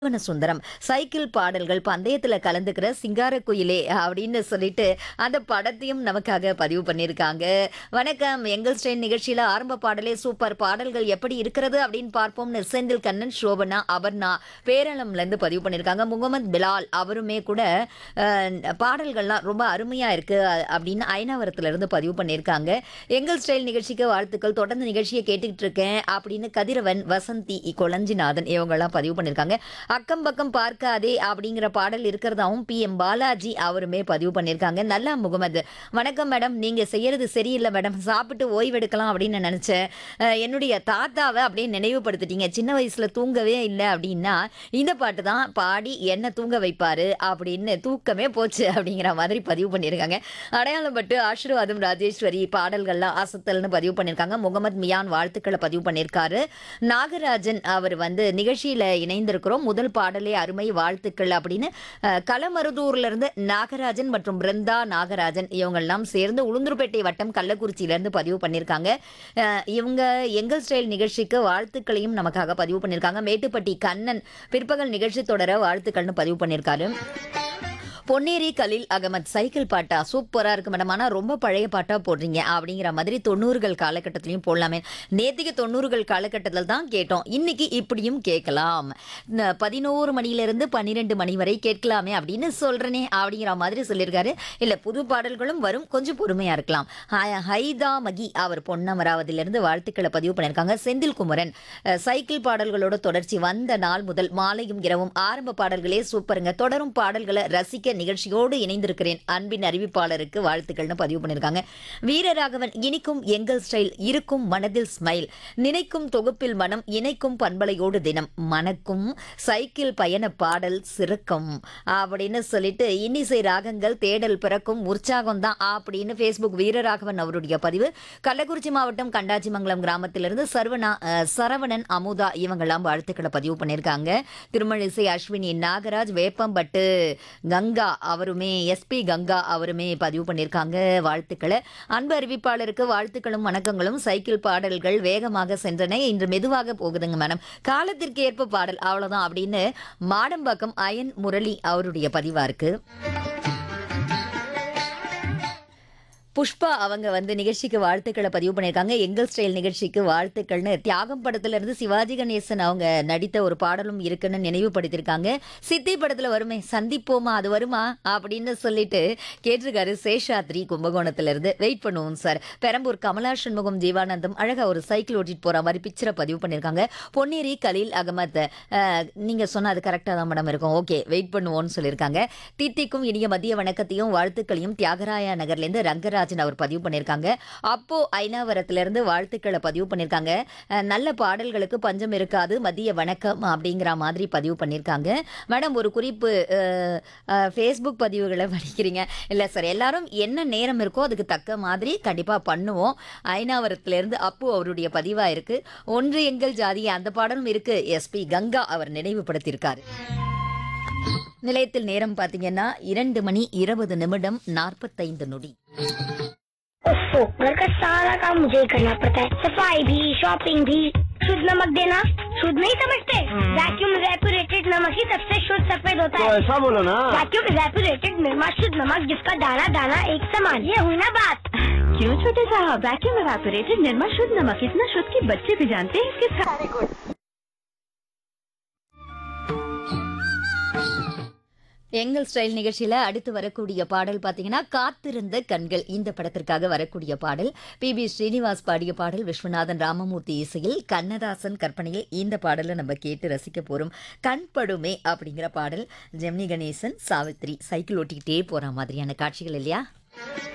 ஜீவன சுந்தரம் சைக்கிள் பாடல்கள் பந்தயத்துல கலந்துக்கிற சிங்கார குயிலே அப்படின்னு சொல்லிட்டு அந்த படத்தையும் நமக்காக பதிவு பண்ணியிருக்காங்க வணக்கம் எங்கள் ஸ்டைன் நிகழ்ச்சியில ஆரம்ப பாடலே சூப்பர் பாடல்கள் எப்படி இருக்கிறது அப்படின்னு பார்ப்போம்னு செந்தில் கண்ணன் சோபனா அபர்ணா பேரளம்ல இருந்து பதிவு பண்ணியிருக்காங்க முகமது பிலால் அவருமே கூட அஹ், பாடல்கள்லாம் ரொம்ப அருமையா இருக்கு அ- அப்படின்னு ஐநாவரத்துல இருந்து பதிவு பண்ணியிருக்காங்க எங்கள் ஸ்டைல் நிகழ்ச்சிக்கு வாழ்த்துக்கள் தொடர்ந்து நிகழ்ச்சியை கேட்டுக்கிட்டு இருக்கேன் அப்படின்னு கதிரவன் வசந்தி கொளஞ்சிநாதன் இவங்கெல்லாம் பதிவு பண்ணியிருக்காங்க அக்கம் பக்கம் பார்க்காதே அப்படிங்கிற பாடல் இருக்கிறதாவும் பி எம் பாலாஜி அவருமே பதிவு பண்ணியிருக்காங்க நல்லா முகமது வணக்கம் மேடம் நீங்க செய்யறது சரியில்லை மேடம் சாப்பிட்டு ஓய்வெடுக்கலாம் அப்படின்னு நான் நினைச்சேன் அஹ், என்னுடைய தாத்தாவை அப்படியே நினைவுபடுத்திட்டீங்க சின்ன வயசுல தூங்கவே இல்லை அப்படின்னா இந்த பாட்டு தான் பாடி என்ன தூங்க வைப்பாரு அப்படின்னு தூக்கமே போச்சு அப்படிங்கிற மாதிரி பதிவு பண்ணியிருக்காங்க அடையாளம் பட்டு ஆசீர்வாதம் ராஜேஸ்வரி பாடல்கள்லாம் அசத்தல்னு பதிவு பண்ணியிருக்காங்க முகமது மியான் வாழ்த்துக்களை பதிவு பண்ணியிருக்காரு நாகராஜன் அவர் வந்து நிகழ்ச்சியில இணைந்திருக்கிறோம் முதல் பாடலே அருமை வாழ்த்துக்கள் அப்படின்னு அஹ், களமருதூர்ல இருந்து நாகராஜன் மற்றும் பிருந்தா நாகராஜன் இவங்கெல்லாம் சேர்ந்து உளுந்தூர்பேட்டை வட்டம் கள்ளக்குறிச்சியில இருந்து பதிவு பண்ணியிருக்காங்க அஹ், இவங்க எங்கள் ஸ்டைல் நிகழ்ச்சிக்கு வாழ்த்துக்களையும் நமக்காக பதிவு பண்ணியிருக்காங்க மேட்டுப்பட்டி கண்ணன் பிற்பகல் நிகழ்ச்சி தொடர வாழ்த்துக்கள்னு பதிவு பண்ணியிருக்காரு பொன்னேரி கலீல் அகமத் சைக்கிள் பாட்டா சூப்பரா இருக்கு மேடம் ஆனா ரொம்ப பழைய பாட்டா போடுறீங்க அப்படிங்கிற மாதிரி தொண்ணூறுகள் காலகட்டத்திலையும் போடலாமே நேத்திக்கு தொண்ணூறுகள் காலகட்டத்தில் தான் கேட்டோம் இன்னைக்கு இப்படியும் கேட்கலாம் ந- பதினோரு மணியிலிருந்து பன்னிரெண்டு மணி வரை கேட்கலாமே அப்படின்னு சொல்றேனே அப்படிங்கிற மாதிரி சொல்லியிருக்காரு இல்ல புது பாடல்களும் வரும் கொஞ்சம் பொறுமையா இருக்கலாம் ஹை- ஹைதா மகி அவர் பொன்னமராவதியிலிருந்து வாழ்த்துக்களை பதிவு பண்ணியிருக்காங்க செந்தில் குமரன் அஹ், சைக்கிள் பாடல்களோட தொடர்ச்சி வந்த நாள் முதல் மாலையும் இரவும் ஆரம்ப பாடல்களே சூப்பருங்க தொடரும் பாடல்களை ரசிக்க நிகழ்ச்சியோடு இணைந்திருக்கிறேன் அன்பின் அறிவிப்பாளருக்கு வாழ்த்துக்கள்னு பதிவு பண்ணியிருக்காங்க வீரராகவன் இனிக்கும் எங்கள் ஸ்டைல் இருக்கும் மனதில் ஸ்மைல் நினைக்கும் தொகுப்பில் மனம் இணைக்கும் பண்பலையோடு தினம் மணக்கும் சைக்கிள் பயண பாடல் சிறக்கும் அப்படின்னு சொல்லிட்டு இன்னிசை ராகங்கள் தேடல் பிறக்கும் உற்சாகம் தான் அப்படின்னு ஃபேஸ்புக் வீரராகவன் அவருடைய பதிவு கள்ளக்குறிச்சி மாவட்டம் கண்டாச்சிமங்கலம் கிராமத்திலிருந்து சர்வனா அஹ், சரவணன் அமுதா இவங்கெல்லாம் வாழ்த்துக்களை பதிவு பண்ணியிருக்காங்க திருமழிசை அஸ்வினி நாகராஜ் வேப்பம்பட்டு கங்கா அவருமே எஸ்பி கங்கா அவருமே பதிவு பண்ணியிருக்காங்க வாழ்த்துக்களை அன்பு அறிவிப்பாளருக்கு வாழ்த்துக்களும் வணக்கங்களும் சைக்கிள் பாடல்கள் வேகமாக சென்றன இன்று மெதுவாக போகுதுங்க மேடம் காலத்திற்கு ஏற்ப பாடல் அவ்வளவுதான் அப்படின்னு மாடம்பாக்கம் அயன் முரளி அவருடைய பதிவா இருக்கு புஷ்பா அவங்க வந்து நிகழ்ச்சிக்கு வாழ்த்துக்களை பதிவு பண்ணியிருக்காங்க எங்கள் ஸ்டைல் நிகழ்ச்சிக்கு வாழ்த்துக்கள்னு தியாகம் படத்துல இருந்து சிவாஜி கணேசன் அவங்க நடித்த ஒரு பாடலும் இருக்குன்னு நினைவுபடுத்தியிருக்காங்க சித்தி படத்துல வருமே சந்திப்போமா அது வருமா அப்படின்னு சொல்லிட்டு கேட்டிருக்காரு சேஷாத்ரி கும்பகோணத்துல இருந்து வெயிட் பண்ணுவோம் சார் பெரம்பூர் கமலா சண்முகம் ஜீவானந்தம் அழகா ஒரு சைக்கிள் ஓட்டிட்டு போற மாதிரி பிக்சரை பதிவு பண்ணியிருக்காங்க பொன்னேரி கலீல் அகமத் அஹ், நீங்க சொன்ன அது கரெக்டாக தான் மேடம் இருக்கும் ஓகே வெயிட் பண்ணுவோம்னு சொல்லியிருக்காங்க தீத்திக்கும் இனிய மதிய வணக்கத்தையும் வாழ்த்துக்களையும் தியாகராய நகர்லேருந்து ரங்கராஜன் அவர் பதிவு பண்ணியிருக்காங்க அப்போ ஐநாவரத்திலிருந்து வாழ்த்துக்களை பதிவு பண்ணியிருக்காங்க அஹ், நல்ல பாடல்களுக்கு பஞ்சம் இருக்காது மதிய வணக்கம் அப்படிங்கிற மாதிரி பதிவு பண்ணியிருக்காங்க மேடம் ஒரு குறிப்பு ஃபேஸ்புக் பதிவுகளை படிக்கிறீங்க இல்லை சார் எல்லாரும் என்ன நேரம் இருக்கோ அதுக்கு தக்க மாதிரி கண்டிப்பாக பண்ணுவோம் ஐநாவரத்திலிருந்து அப்பு அவருடைய பதிவாக இருக்கு ஒன்று எங்கள் ஜாதி அந்த பாடலும் இருக்கு எஸ்பி கங்கா அவர் நினைவுபடுத்தியிருக்காரு நிலையத்தில் நேரம் பார்த்தீங்கன்னா இரண்டு மணி இருபது நிமிடம் நாற்பத்தைந்து நொடி ओफो घर का सारा काम मुझे ही करना पड़ता है सफाई भी शॉपिंग भी शुद्ध नमक देना शुद्ध नहीं समझते वैक्यूम रेपुरेटेड नमक ही सबसे शुद्ध सफेद होता तो है ऐसा बोलो ना वैक्यूम रेपुरेटेड निर्मा शुद्ध नमक जिसका दाना दाना एक समान ये हुई ना बात क्यों छोटे साहब वैक्यूम एवापोरेटेड निर्मा शुद्ध नमक इतना शुद्ध कि बच्चे भी जानते हैं इसके सारे गुण எங்கள் ஸ்டைல் நிகழ்ச்சியில அடுத்து வரக்கூடிய பாடல் பார்த்தீங்கன்னா காத்திருந்த கண்கள் இந்த படத்திற்காக வரக்கூடிய பாடல் பி பி ஸ்ரீனிவாஸ் பாடிய பாடல் விஸ்வநாதன் ராமமூர்த்தி இசையில் கண்ணதாசன் கற்பனையில் இந்த பாடலை நம்ம கேட்டு ரசிக்க போறோம் கண்படுமே அப்படிங்கிற பாடல் ஜெமினி கணேசன் சாவித்ரி சைக்கிள் ஓட்டிக்கிட்டே போற மாதிரியான காட்சிகள் இல்லையா